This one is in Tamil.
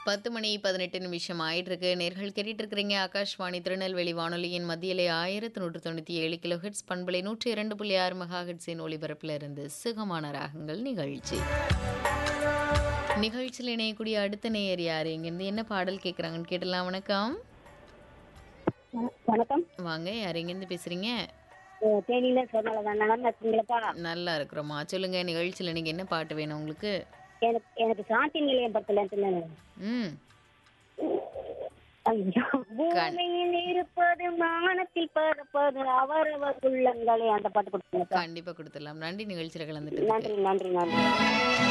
பத்து மணி பதினெட்டு நிமிஷம் ஆயிட்டு இருக்கு நேர்கள் கேட்டுட்டு இருக்கிறீங்க ஆகாஷ்வாணி திருநெல்வேலி வானொலியின் மத்தியிலே ஆயிரத்தி நூற்று தொண்ணூற்றி ஏழு கிலோ ஹெட்ஸ் பண்பலை நூற்றி இரண்டு புள்ளி ஆறு மெகா ஹெட்ஸின் ஒளிபரப்பில் இருந்து சுகமான ராகங்கள் நிகழ்ச்சி நிகழ்ச்சியில் இணையக்கூடிய அடுத்த நேயர் யார் இங்கேருந்து என்ன பாடல் கேட்குறாங்கன்னு கேட்டலாம் வணக்கம் வணக்கம் வாங்க யார் எங்கேருந்து பேசுறீங்க அஹ் தேனியில சொன்னாலதான் நல்லா இருக்கீங்களப்பா நல்லா இருக்கிறோமா சொல்லுங்க நிகழ்ச்சியில் நீங்கள் என்ன பாட்டு வேணும் உங்களுக்கு எனக்கு எனக்கு சாந்தி நிலையம் பக்கத்துல இருந்து ம் ஐயோ, பூமியில் இருப்பது வானத்தில் பறப்பது அவரவர் உள்ளங்களே அந்த பாட்டு கொடுத்துருங்க கண்டிப்பாக கொடுத்துடலாம் நன்றி நிகழ்ச்சியில் கலந்துட்டு நன்றி நன்றி நன்றி